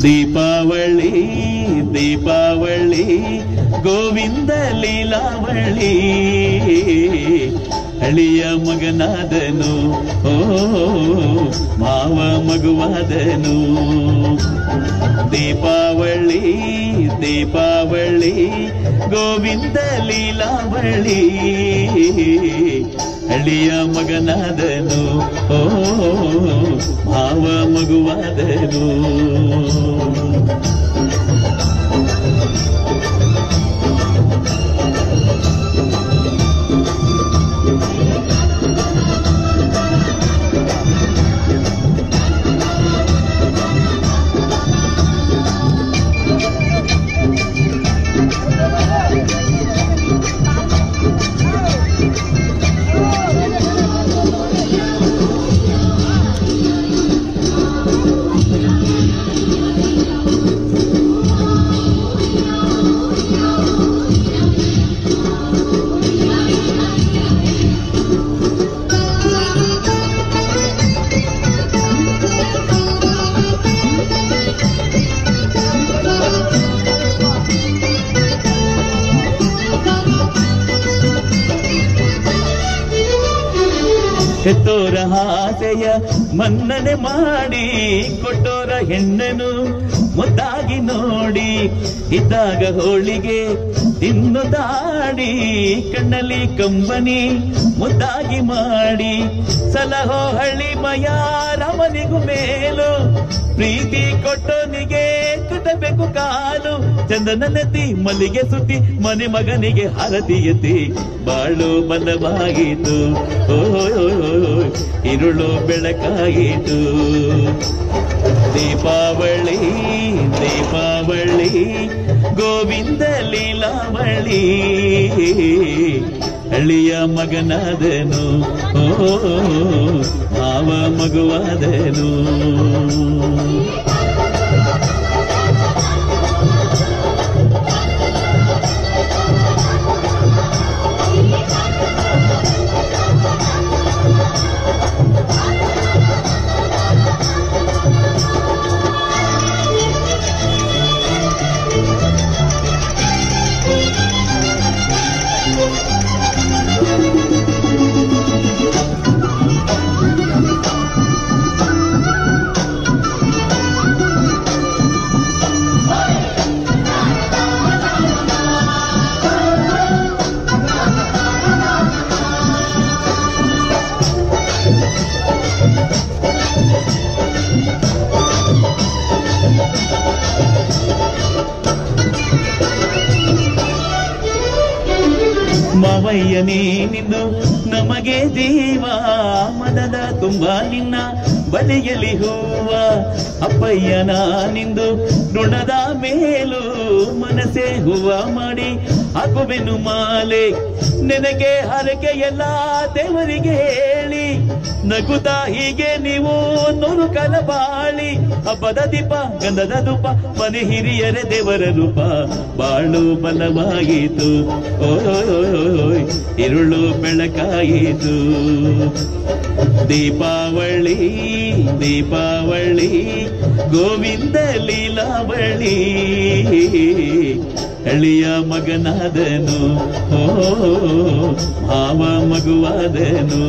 ದೀಪಾವಳಿ ದೀಪಾವಳಿ ಗೋವಿಂದ ಲೀಲಾವಳಿ ಹಳಿಯ ಮಗನಾದನು ಓ ಮಾವ ಮಗುವಾದನು ದೀಪಾವಳಿ ದೀಪಾವಳಿ ಗೋವಿಂದ ಲೀಲಾವಳಿ ಹಳಿಯ ಮಗನಾದನು ಓ ಭಾವ ಮಗುವಾದನು ಹೆತ್ತೋರ ಆಸೆಯ ಮನ್ನಣೆ ಮಾಡಿ ಕೊಟ್ಟೋರ ಹೆಣ್ಣನು ಮುದ್ದಾಗಿ ನೋಡಿ ಇದ್ದಾಗ ಹೋಳಿಗೆ ಇನ್ನು ದಾಡಿ ಕಣ್ಣಲ್ಲಿ ಕಂಬನಿ ಮುದ್ದಾಗಿ ಮಾಡಿ ಸಲಹೋ ಹಳ್ಳಿ ಮಯ ರಮನಿಗೂ ಮೇಲು ಪ್ರೀತಿ ಕೊಟ್ಟೋನಿಗೆ ಕಟ್ಟಬೇಕು ಕಾಲು ಚಂದನ ನೆತ್ತಿ ಮಲ್ಲಿಗೆ ಸುತ್ತಿ ಮನೆ ಮಗನಿಗೆ ಹರತಿ ಎತ್ತಿ ಬಾಳು ಬಲವಾಗಿತು ಓ ಇರುಳು ಬೆಳಕಾಯಿತು ದೀಪಾವಳಿ ದೀಪಾವಳಿ ಗೋವಿಂದ ಲೀಲಾವಳಿ ಹಳ್ಳಿಯ ಮಗನಾದನು ಓ ಮಾವ ಮಗುವಾದನು ಮಾವಯ್ಯ ನೀನಿಂದು ನಮಗೆ ಜೀವ ಮನದ ತುಂಬ ನಿನ್ನ ಬಲಿಯಲಿ ಹೂವ ಅಪ್ಪಯ್ಯ ನಾನಿಂದು ಋಣದ ಮೇಲು ಮನಸೆ ಹೂವ ಮಾಡಿ ಹಾಕುವೆನು ಮಾಲೆ ನೆನಗೆ ಹರಕೆ ಎಲ್ಲ ದೇವರಿಗೆ ಹೇಳಿ ನಗುತ್ತಾ ಹೀಗೆ ನೀವು ನೂರು ಕಾಲ ಬಾಳಿ ಹಬ್ಬದ ದೀಪ ಗಂಧದ ಧೂಪ ಮನೆ ಹಿರಿಯರೇ ದೇವರ ರೂಪ ಬಾಳು ಬಲವಾಯಿತು ಓಯ್ ಇರುಳು ಬೆಳಕಾಯಿತು ದೀಪಾವಳಿ ದೀಪಾವಳಿ ಗೋವಿಂದ ಲೀಲಾವಳಿ ಹಳಿಯ ಮಗನಾದನು ಓ ಭಾವ ಮಗುವಾದನು